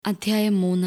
അധ്യായം മൂന്ന്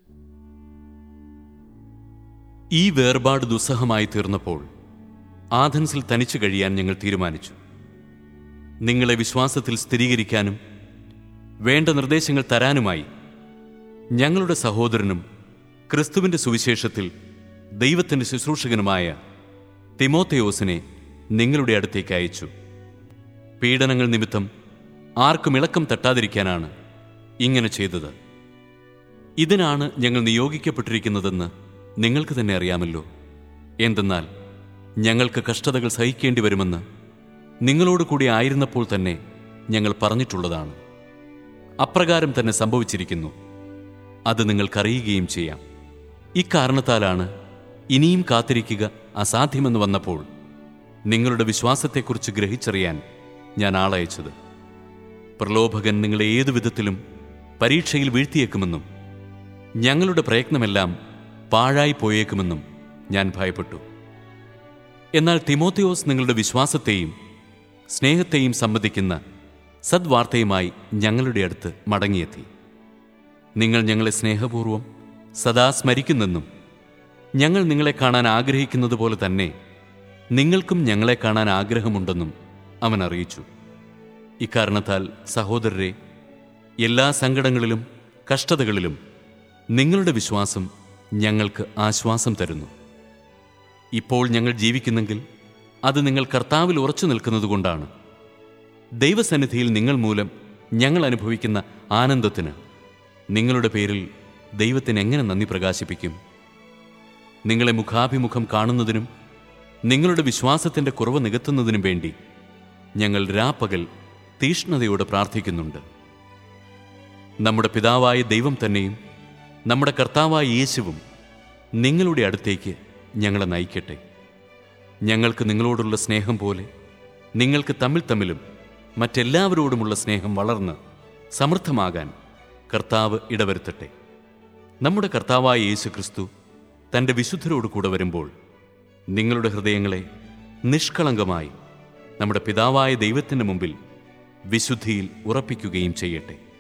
ഈ വേർപാട് ദുസ്സഹമായി തീർന്നപ്പോൾ ആഥൻസിൽ തനിച്ചു കഴിയാൻ ഞങ്ങൾ തീരുമാനിച്ചു നിങ്ങളെ വിശ്വാസത്തിൽ സ്ഥിരീകരിക്കാനും വേണ്ട നിർദ്ദേശങ്ങൾ തരാനുമായി ഞങ്ങളുടെ സഹോദരനും ക്രിസ്തുവിന്റെ സുവിശേഷത്തിൽ ദൈവത്തിന്റെ ശുശ്രൂഷകനുമായ തിമോത്തയോസിനെ നിങ്ങളുടെ അടുത്തേക്ക് അയച്ചു പീഡനങ്ങൾ നിമിത്തം ആർക്കും ഇളക്കം തട്ടാതിരിക്കാനാണ് ഇങ്ങനെ ചെയ്തത് ഇതിനാണ് ഞങ്ങൾ നിയോഗിക്കപ്പെട്ടിരിക്കുന്നതെന്ന് നിങ്ങൾക്ക് തന്നെ അറിയാമല്ലോ എന്തെന്നാൽ ഞങ്ങൾക്ക് കഷ്ടതകൾ സഹിക്കേണ്ടി വരുമെന്ന് നിങ്ങളോട് കൂടി ആയിരുന്നപ്പോൾ തന്നെ ഞങ്ങൾ പറഞ്ഞിട്ടുള്ളതാണ് അപ്രകാരം തന്നെ സംഭവിച്ചിരിക്കുന്നു അത് നിങ്ങൾക്കറിയുകയും ചെയ്യാം ഇക്കാരണത്താലാണ് ഇനിയും കാത്തിരിക്കുക അസാധ്യമെന്ന് വന്നപ്പോൾ നിങ്ങളുടെ വിശ്വാസത്തെക്കുറിച്ച് ഗ്രഹിച്ചറിയാൻ ഞാൻ ആളയച്ചത് പ്രലോഭകൻ നിങ്ങളെ ഏതു വിധത്തിലും പരീക്ഷയിൽ വീഴ്ത്തിയേക്കുമെന്നും ഞങ്ങളുടെ പ്രയത്നമെല്ലാം പാഴായി പോയേക്കുമെന്നും ഞാൻ ഭയപ്പെട്ടു എന്നാൽ തിമോത്തിയോസ് നിങ്ങളുടെ വിശ്വാസത്തെയും സ്നേഹത്തെയും സംബന്ധിക്കുന്ന സദ്വാർത്തയുമായി ഞങ്ങളുടെ അടുത്ത് മടങ്ങിയെത്തി നിങ്ങൾ ഞങ്ങളെ സ്നേഹപൂർവം സദാ സ്മരിക്കുന്നെന്നും ഞങ്ങൾ നിങ്ങളെ കാണാൻ ആഗ്രഹിക്കുന്നത് പോലെ തന്നെ നിങ്ങൾക്കും ഞങ്ങളെ കാണാൻ ആഗ്രഹമുണ്ടെന്നും അവൻ അറിയിച്ചു ഇക്കാരണത്താൽ സഹോദരരെ എല്ലാ സങ്കടങ്ങളിലും കഷ്ടതകളിലും നിങ്ങളുടെ വിശ്വാസം ഞങ്ങൾക്ക് ആശ്വാസം തരുന്നു ഇപ്പോൾ ഞങ്ങൾ ജീവിക്കുന്നെങ്കിൽ അത് നിങ്ങൾ കർത്താവിൽ ഉറച്ചു നിൽക്കുന്നതുകൊണ്ടാണ് ദൈവസന്നിധിയിൽ നിങ്ങൾ മൂലം ഞങ്ങൾ അനുഭവിക്കുന്ന ആനന്ദത്തിന് നിങ്ങളുടെ പേരിൽ ദൈവത്തിന് എങ്ങനെ നന്ദി പ്രകാശിപ്പിക്കും നിങ്ങളെ മുഖാഭിമുഖം കാണുന്നതിനും നിങ്ങളുടെ വിശ്വാസത്തിൻ്റെ കുറവ് നികത്തുന്നതിനും വേണ്ടി ഞങ്ങൾ രാപ്പകൽ തീഷ്ണതയോടെ പ്രാർത്ഥിക്കുന്നുണ്ട് നമ്മുടെ പിതാവായ ദൈവം തന്നെയും നമ്മുടെ കർത്താവായ യേശുവും നിങ്ങളുടെ അടുത്തേക്ക് ഞങ്ങളെ നയിക്കട്ടെ ഞങ്ങൾക്ക് നിങ്ങളോടുള്ള സ്നേഹം പോലെ നിങ്ങൾക്ക് തമ്മിൽ തമ്മിലും മറ്റെല്ലാവരോടുമുള്ള സ്നേഹം വളർന്ന് സമൃദ്ധമാകാൻ കർത്താവ് ഇടവരുത്തട്ടെ നമ്മുടെ കർത്താവായ യേശു ക്രിസ്തു തൻ്റെ വിശുദ്ധരോട് കൂടെ വരുമ്പോൾ നിങ്ങളുടെ ഹൃദയങ്ങളെ നിഷ്കളങ്കമായി നമ്മുടെ പിതാവായ ദൈവത്തിൻ്റെ മുമ്പിൽ വിശുദ്ധിയിൽ ഉറപ്പിക്കുകയും ചെയ്യട്ടെ